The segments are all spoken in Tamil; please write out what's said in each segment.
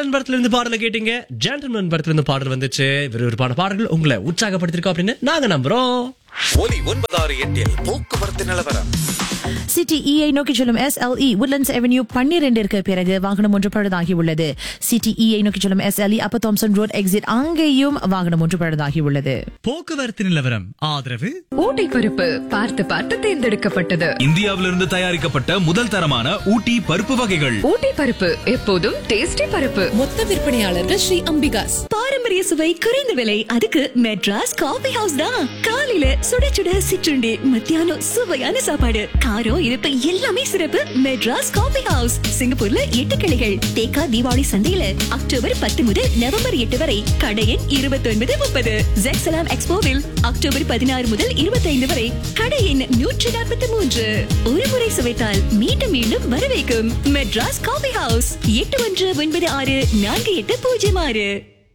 ஜென்டல்மேன் படத்துல இருந்து பாடலை கேட்டீங்க ஜென்டல்மேன் படத்துல இருந்து பாடல் வந்துச்சு விறுவிறுப்பான பாடல்கள் உங்களை உற்சாகப்படுத்திருக்கோம் அப்படின்னு நாங்க நம்புறோம் ஒலி ஒன்பதாறு எட்டில் போக்குவரத்து நிலவரம் சிட்டி இஐ நோக்கி செல்லும் எஸ்எல்இ woodlands அவென்யூ பன்னிரண்டிற்கு பிறகு வாகனம் ஒன்று பழுதாகி உள்ளது சிட்டி இஐ நோக்கி செல்லும் எஸ்எல்இ அப்ப தாம்சன் ரோட் எக்ஸிட் அங்கேயும் வாகனம் ஒன்று பழுதாகி உள்ளது போக்குவரத்து நிலவரம் ஆதரவு ஊட்டி பருப்பு பார்த்து பார்த்து தேர்ந்தெடுக்கப்பட்டது இந்தியாவிலிருந்து தயாரிக்கப்பட்ட முதல் தரமான ஊட்டி பருப்பு வகைகள் ஊட்டி பருப்பு எப்போதும் டேஸ்டி பருப்பு மொத்த விற்பனையாளர்கள் ஸ்ரீ அம்பிகாஸ் பாரம்பரிய சுவை குறைந்த விலை அதுக்கு மெட்ராஸ் காபி ஹவுஸ் தான் காலையில சுட சுட சிற்றுண்டி மத்தியானம் சுவையான சாப்பாடு காரம் இனிப்பு எல்லாமே சிறப்பு மெட்ராஸ் காபி ஹவுஸ் சிங்கப்பூர்ல எட்டு கிளைகள் தேக்கா தீபாவளி சந்தையில அக்டோபர் பத்து முதல் நவம்பர் எட்டு வரை கடையின் இருபத்தி ஒன்பது முப்பது ஜெக்சலாம் எக்ஸ்போவில் அக்டோபர் பதினாறு முதல் இருபத்தி ஐந்து வரை கடையின் நூற்றி நாற்பத்தி மூன்று ஒரு முறை சுவைத்தால் மீண்டும் மீண்டும் வரவைக்கும் மெட்ராஸ் காபி ஹவுஸ் எட்டு ஒன்று ஒன்பது ஆறு நான்கு எட்டு பூஜ்ஜியம் ஆறு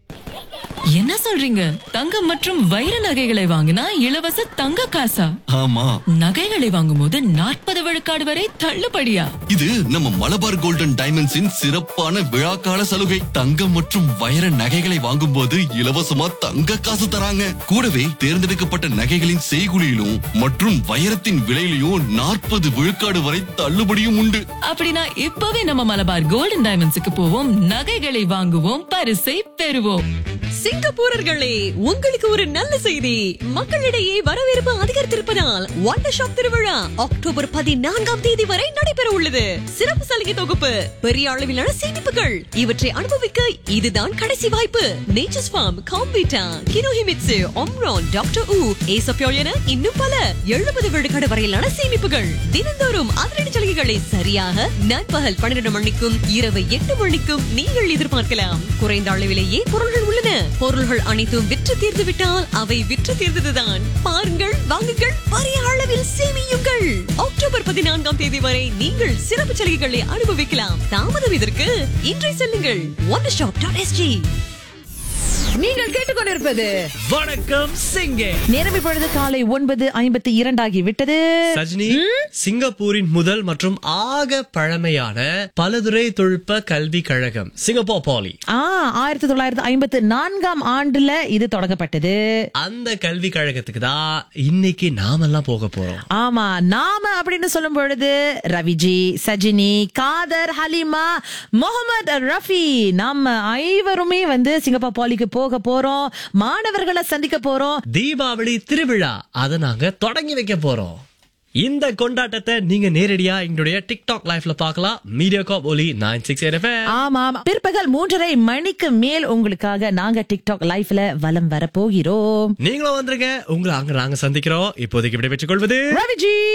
என்ன சொல்றீங்க தங்கம் மற்றும் வைர நகைகளை வாங்கினா இலவச தங்க காசா ஆமா நகைகளை வாங்கும்போது நாற்பது விழுக்காடு வரை தள்ளுபடியா இது நம்ம மலபார் கோல்டன் டைமண்ட்ஸின் சிறப்பான விழாக்கால சலுகை தங்கம் மற்றும் வைர நகைகளை வாங்கும்போது இலவசமா தங்க காசு தராங்க கூடவே தேர்ந்தெடுக்கப்பட்ட நகைகளின் செய்குலியிலும் மற்றும் வைரத்தின் விலையிலும் நாற்பது விழுக்காடு வரை தள்ளுபடியும் உண்டு அப்படின்னா இப்பவே நம்ம மலபார் கோல்டன் டைமண்ட்ஸுக்கு போவோம் நகைகளை வாங்குவோம் பரிசை பெறுவோம் சிங்கப்பூரர்களே உங்களுக்கு ஒரு நல்ல செய்தி மக்களிடையே வரவேற்பு அதிகரித்திருப்பதால் வண்டர் ஷாப் திருவிழா அக்டோபர் பதினான்காம் தேதி வரை நடைபெற உள்ளது சிறப்பு சலுகை தொகுப்பு பெரிய அளவிலான சேமிப்புகள் இவற்றை அனுபவிக்க இதுதான் கடைசி வாய்ப்பு நேச்சர்ஸ் ஃபார்ம் காம்பீட்டா கினோஹிமிட்சு ஒம்ரான் டாக்டர் ஊ ஏசப்யோ என இன்னும் பல எழுபது விழுக்காடு வரையிலான சேமிப்புகள் தினந்தோறும் அதிரடி சலுகைகளை சரியாக நண்பகல் பன்னிரண்டு மணிக்கும் இரவு எட்டு மணிக்கும் நீங்கள் எதிர்பார்க்கலாம் குறைந்த அளவிலேயே பொருள்கள் உள்ளன பொருள்கள் அனைத்தும் விற்று தீர்ந்து விட்டால் அவை விற்று தீர்ந்ததுதான் பாருங்கள் வாங்குங்கள் பெரிய அளவில் சேமியுங்கள் அக்டோபர் பதினான்காம் தேதி வரை நீங்கள் சிறப்பு சலுகைகளை அனுபவிக்கலாம் தாமதம் இதற்கு இன்றை செல்லுங்கள் ஒன் ஷாப் டாட் எஸ்ஜி நீங்கள் கேட்டுக்கொண்டிருப்பது வணக்கம் சிங்கே நேரம் இப்பொழுது காலை ஒன்பது ஐம்பத்தி இரண்டாகி விட்டது சஜினி சிங்கப்பூரின் முதல் மற்றும் ஆக பழமையான பலதுறை தொழில்நுட்ப கல்வி கழகம் சிங்கப்பூர் பாலி ஆ ஆயிரத்தி தொள்ளாயிரத்தி ஐம்பத்தி நான்காம் ஆண்டுல இது தொடங்கப்பட்டது அந்த கல்வி கழகத்துக்கு தான் இன்னைக்கு நாமெல்லாம் போக போறோம் ஆமா நாம அப்படின்னு சொல்லும் பொழுது ரவிஜி சஜினி காதர் ஹலிமா முகமது ரஃபி நம்ம ஐவருமே வந்து சிங்கப்பூர் பாலிக்கு போக போறோம் மாணவர்களை சந்திக்க போறோம் தீபாவளி திருவிழா அதை நாங்க தொடங்கி வைக்க போறோம் இந்த கொண்டாட்டத்தை நீங்க நேரடியா எங்களுடைய டிக்டாக் லைஃப்ல பார்க்கலாம் மீடியா காப் ஒலி நைன் சிக்ஸ் ஆமா பிற்பகல் மூன்றரை மணிக்கு மேல் உங்களுக்காக நாங்க டிக்டாக் லைஃப்ல வலம் வர போகிறோம் நீங்களும் வந்துருங்க உங்களை அங்க நாங்க சந்திக்கிறோம் இப்போதைக்கு விடைபெற்றுக் கொள்வது ரவிஜி